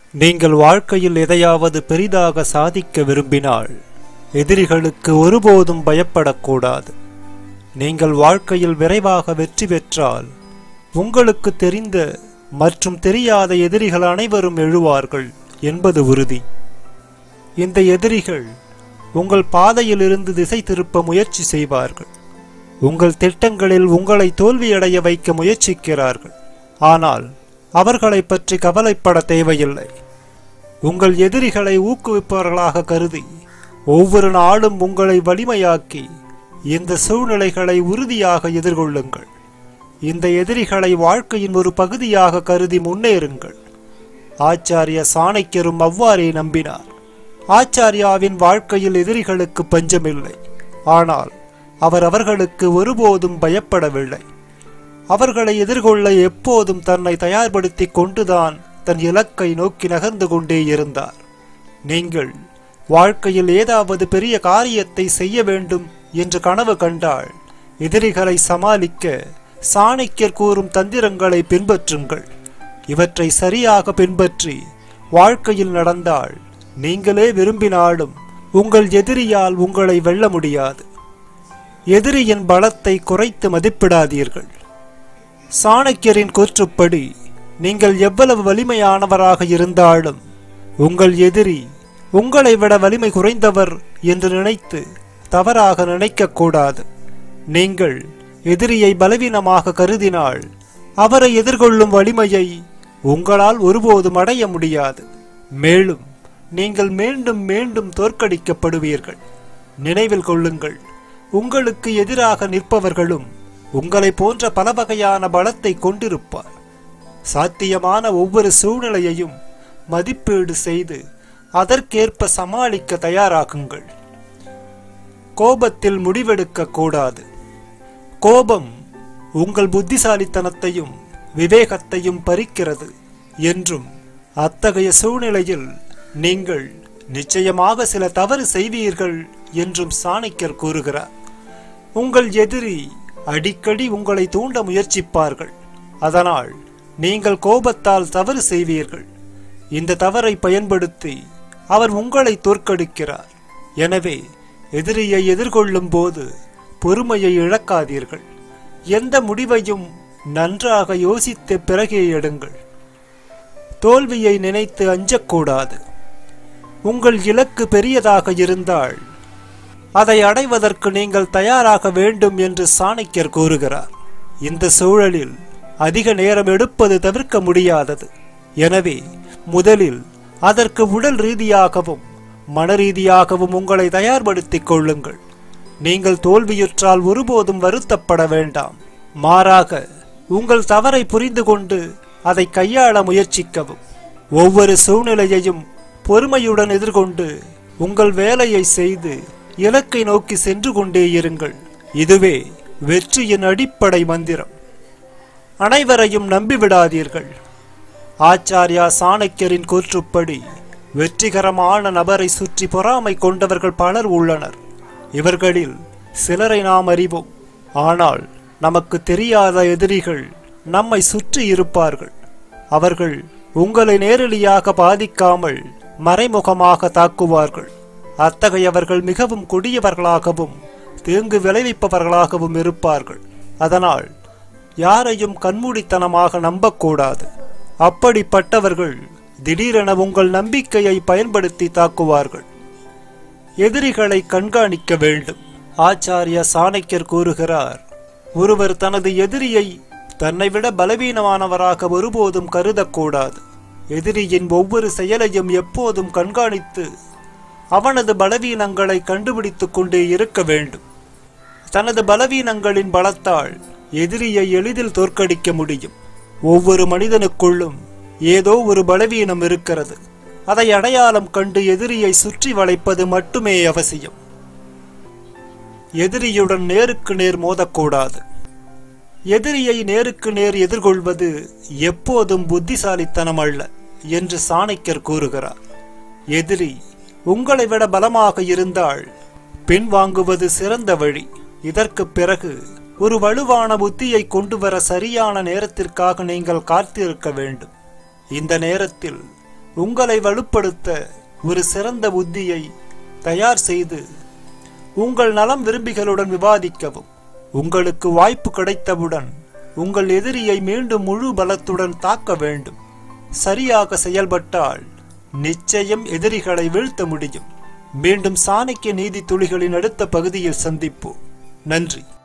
நீங்கள் வாழ்க்கையில் எதையாவது பெரிதாக சாதிக்க விரும்பினால் எதிரிகளுக்கு ஒருபோதும் பயப்படக்கூடாது நீங்கள் வாழ்க்கையில் விரைவாக வெற்றி பெற்றால் உங்களுக்கு தெரிந்த மற்றும் தெரியாத எதிரிகள் அனைவரும் எழுவார்கள் என்பது உறுதி இந்த எதிரிகள் உங்கள் பாதையிலிருந்து திசை திருப்ப முயற்சி செய்வார்கள் உங்கள் திட்டங்களில் உங்களை தோல்வியடைய வைக்க முயற்சிக்கிறார்கள் ஆனால் அவர்களை பற்றி கவலைப்பட தேவையில்லை உங்கள் எதிரிகளை ஊக்குவிப்பவர்களாக கருதி ஒவ்வொரு நாளும் உங்களை வலிமையாக்கி இந்த சூழ்நிலைகளை உறுதியாக எதிர்கொள்ளுங்கள் இந்த எதிரிகளை வாழ்க்கையின் ஒரு பகுதியாக கருதி முன்னேறுங்கள் ஆச்சாரிய சாணக்கியரும் அவ்வாறே நம்பினார் ஆச்சாரியாவின் வாழ்க்கையில் எதிரிகளுக்கு பஞ்சமில்லை ஆனால் அவர் அவர்களுக்கு ஒருபோதும் பயப்படவில்லை அவர்களை எதிர்கொள்ள எப்போதும் தன்னை தயார்படுத்திக் கொண்டுதான் தன் இலக்கை நோக்கி நகர்ந்து கொண்டே இருந்தார் நீங்கள் வாழ்க்கையில் ஏதாவது பெரிய காரியத்தை செய்ய வேண்டும் என்று கனவு கண்டால் எதிரிகளை சமாளிக்க சாணக்கியர் கூறும் தந்திரங்களை பின்பற்றுங்கள் இவற்றை சரியாக பின்பற்றி வாழ்க்கையில் நடந்தால் நீங்களே விரும்பினாலும் உங்கள் எதிரியால் உங்களை வெல்ல முடியாது எதிரியின் பலத்தை குறைத்து மதிப்பிடாதீர்கள் சாணக்கியரின் கூற்றுப்படி நீங்கள் எவ்வளவு வலிமையானவராக இருந்தாலும் உங்கள் எதிரி உங்களை விட வலிமை குறைந்தவர் என்று நினைத்து தவறாக நினைக்கக்கூடாது நீங்கள் எதிரியை பலவீனமாக கருதினால் அவரை எதிர்கொள்ளும் வலிமையை உங்களால் ஒருபோதும் அடைய முடியாது மேலும் நீங்கள் மீண்டும் மீண்டும் தோற்கடிக்கப்படுவீர்கள் நினைவில் கொள்ளுங்கள் உங்களுக்கு எதிராக நிற்பவர்களும் உங்களை போன்ற பல வகையான பலத்தை கொண்டிருப்பார் சாத்தியமான ஒவ்வொரு சூழ்நிலையையும் மதிப்பீடு செய்து அதற்கேற்ப சமாளிக்க தயாராகுங்கள் கோபத்தில் முடிவெடுக்க கூடாது கோபம் உங்கள் புத்திசாலித்தனத்தையும் விவேகத்தையும் பறிக்கிறது என்றும் அத்தகைய சூழ்நிலையில் நீங்கள் நிச்சயமாக சில தவறு செய்வீர்கள் என்றும் சாணக்கியர் கூறுகிறார் உங்கள் எதிரி அடிக்கடி உங்களை தூண்ட முயற்சிப்பார்கள் அதனால் நீங்கள் கோபத்தால் தவறு செய்வீர்கள் இந்த தவறை பயன்படுத்தி அவர் உங்களை தோற்கடிக்கிறார் எனவே எதிரியை எதிர்கொள்ளும் போது பொறுமையை இழக்காதீர்கள் எந்த முடிவையும் நன்றாக யோசித்த பிறகே எடுங்கள் தோல்வியை நினைத்து அஞ்சக்கூடாது உங்கள் இலக்கு பெரியதாக இருந்தால் அதை அடைவதற்கு நீங்கள் தயாராக வேண்டும் என்று சாணக்கியர் கூறுகிறார் இந்த சூழலில் அதிக நேரம் எடுப்பது தவிர்க்க முடியாதது எனவே முதலில் அதற்கு உடல் ரீதியாகவும் மன ரீதியாகவும் உங்களை தயார்படுத்திக் கொள்ளுங்கள் நீங்கள் தோல்வியுற்றால் ஒருபோதும் வருத்தப்பட வேண்டாம் மாறாக உங்கள் தவறை புரிந்து கொண்டு அதை கையாள முயற்சிக்கவும் ஒவ்வொரு சூழ்நிலையையும் பொறுமையுடன் எதிர்கொண்டு உங்கள் வேலையை செய்து இலக்கை நோக்கி சென்று கொண்டே இருங்கள் இதுவே வெற்றியின் அடிப்படை மந்திரம் அனைவரையும் நம்பிவிடாதீர்கள் ஆச்சாரியா சாணக்கியரின் கூற்றுப்படி வெற்றிகரமான நபரை சுற்றி பொறாமை கொண்டவர்கள் பலர் உள்ளனர் இவர்களில் சிலரை நாம் அறிவோம் ஆனால் நமக்கு தெரியாத எதிரிகள் நம்மை சுற்றி இருப்பார்கள் அவர்கள் உங்களை நேரடியாக பாதிக்காமல் மறைமுகமாக தாக்குவார்கள் அத்தகையவர்கள் மிகவும் கொடியவர்களாகவும் தீங்கு விளைவிப்பவர்களாகவும் இருப்பார்கள் அதனால் யாரையும் கண்மூடித்தனமாக நம்பக்கூடாது அப்படிப்பட்டவர்கள் திடீரென உங்கள் நம்பிக்கையை பயன்படுத்தி தாக்குவார்கள் எதிரிகளை கண்காணிக்க வேண்டும் ஆச்சாரிய சாணக்கியர் கூறுகிறார் ஒருவர் தனது எதிரியை தன்னை விட பலவீனமானவராக ஒருபோதும் கருதக்கூடாது எதிரியின் ஒவ்வொரு செயலையும் எப்போதும் கண்காணித்து அவனது பலவீனங்களை கண்டுபிடித்துக் கொண்டே இருக்க வேண்டும் தனது பலவீனங்களின் பலத்தால் எதிரியை எளிதில் தோற்கடிக்க முடியும் ஒவ்வொரு மனிதனுக்குள்ளும் ஏதோ ஒரு பலவீனம் இருக்கிறது அதை அடையாளம் கண்டு எதிரியை சுற்றி வளைப்பது மட்டுமே அவசியம் எதிரியுடன் நேருக்கு நேர் மோதக்கூடாது எதிரியை நேருக்கு நேர் எதிர்கொள்வது எப்போதும் புத்திசாலித்தனம் அல்ல என்று சாணக்கியர் கூறுகிறார் எதிரி உங்களை விட பலமாக இருந்தால் பின்வாங்குவது சிறந்த வழி இதற்கு பிறகு ஒரு வலுவான புத்தியை கொண்டு வர சரியான நேரத்திற்காக நீங்கள் காத்திருக்க வேண்டும் இந்த நேரத்தில் உங்களை வலுப்படுத்த ஒரு சிறந்த புத்தியை தயார் செய்து உங்கள் நலம் விரும்பிகளுடன் விவாதிக்கவும் உங்களுக்கு வாய்ப்பு கிடைத்தவுடன் உங்கள் எதிரியை மீண்டும் முழு பலத்துடன் தாக்க வேண்டும் சரியாக செயல்பட்டால் நிச்சயம் எதிரிகளை வீழ்த்த முடியும் மீண்டும் சாணக்கிய நீதி துளிகளின் அடுத்த பகுதியில் சந்திப்போம் நன்றி